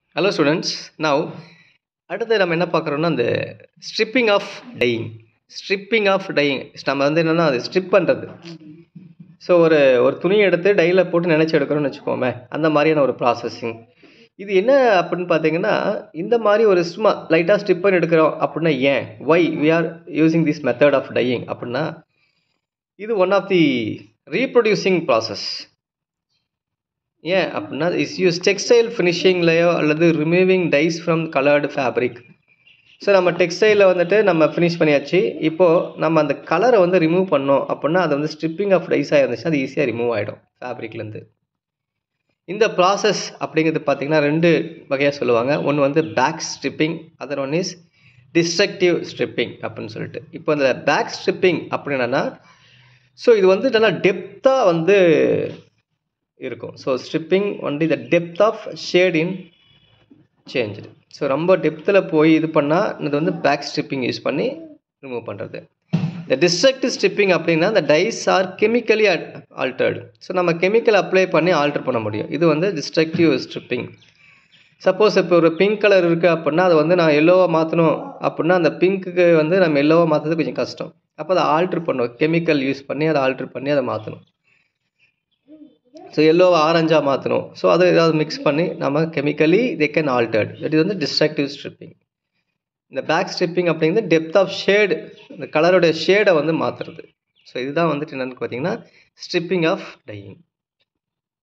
hello students now அடுத்து நம்ம என்ன பார்க்குறோம்னா அந்த stripping of dyeing stripping of dyeing நம்ம வந்து என்னென்னா அது ஸ்ட்ரிப் பண்ணுறது ஸோ ஒரு ஒரு துணியை எடுத்து டையில் போட்டு நினச்சி எடுக்கிறோம்னு வச்சுக்கோமே அந்த மாதிரியான ஒரு ப்ராசஸிங் இது என்ன அப்படின்னு பார்த்தீங்கன்னா இந்த மாதிரி ஒரு சும்மா லைட்டாக ஸ்ட்ரிப் பண்ணி எடுக்கிறோம் அப்படின்னா ஏன் why we are using this method of dyeing அப்படின்னா இது one of the reproducing process ஏன் அப்படின்னா இஸ் யூஸ் டெக்ஸ்டைல் ஃபினிஷிங்லையோ அல்லது removing dyes from coloured fabric so நம்ம டெக்ஸ்டைலில் வந்துட்டு நம்ம ஃபினிஷ் பண்ணியாச்சு இப்போது நம்ம அந்த கலரை வந்து ரிமூவ் பண்ணோம் அப்படின்னா அது வந்து ஸ்ட்ரிப்பிங் ஆஃப் டைஸாக இருந்துச்சுன்னா அது ஈஸியாக ரிமூவ் ஆகிடும் ஃபேப்ரிக்லேருந்து இந்த ப்ராசஸ் அப்படிங்கிறது பார்த்திங்கன்னா ரெண்டு வகையாக சொல்லுவாங்க ஒன்று வந்து back stripping other one is destructive stripping அப்படின்னு சொல்லிட்டு இப்போ இந்த பேக் ஸ்ட்ரிப்பிங் அப்படின்னா ஸோ இது வந்து நல்லா டெப்த்தாக வந்து இருக்கும் so stripping only the depth of shade in change so ரொம்ப டெப்த்தில் போய் இது பண்ணால் இது வந்து பேக் ஸ்ட்ரிப்பிங் யூஸ் பண்ணி ரிமூவ் பண்ணுறது இந்த டிஸ்ட்ரக்டிவ் ஸ்ட்ரிப்பிங் அப்படின்னா இந்த dyes are chemically altered so நம்ம கெமிக்கல் அப்ளை பண்ணி ஆல்டர் பண்ண முடியும் இது வந்து டிஸ்ட்ரக்டிவ் ஸ்ட்ரிப்பிங் சப்போஸ் இப்போ ஒரு பிங்க் கலர் இருக்குது அப்படின்னா அதை வந்து நான் எல்லோவாக மாற்றணும் அப்படின்னா அந்த பிங்க்குக்கு வந்து நம்ம எல்லோவாக மாற்றுறது கொஞ்சம் கஷ்டம் அப்போ அதை ஆல்ட்ரு பண்ணுவோம் கெமிக்கல் யூஸ் பண்ணி அதை ஆல்ட்ரு பண்ணி அதை மாற்றணும் ஸோ எல்லோவை ஆரஞ்சாக மாற்றணும் ஸோ அதை ஏதாவது மிக்ஸ் பண்ணி நம்ம chemically they can altered that இது வந்து டிஸ்ட்ரக்டிவ் ஸ்ட்ரிப்பிங் இந்த பேக் ஸ்ட்ரிப்பிங் அப்படிங்கிறது டெப்த் ஆஃப் ஷேடு இந்த கலருடைய ஷேடை வந்து மாற்றுறது ஸோ இதுதான் வந்துட்டு என்னென்னு பார்த்தீங்கன்னா ஸ்ட்ரிப்பிங் ஆஃப் டையிங்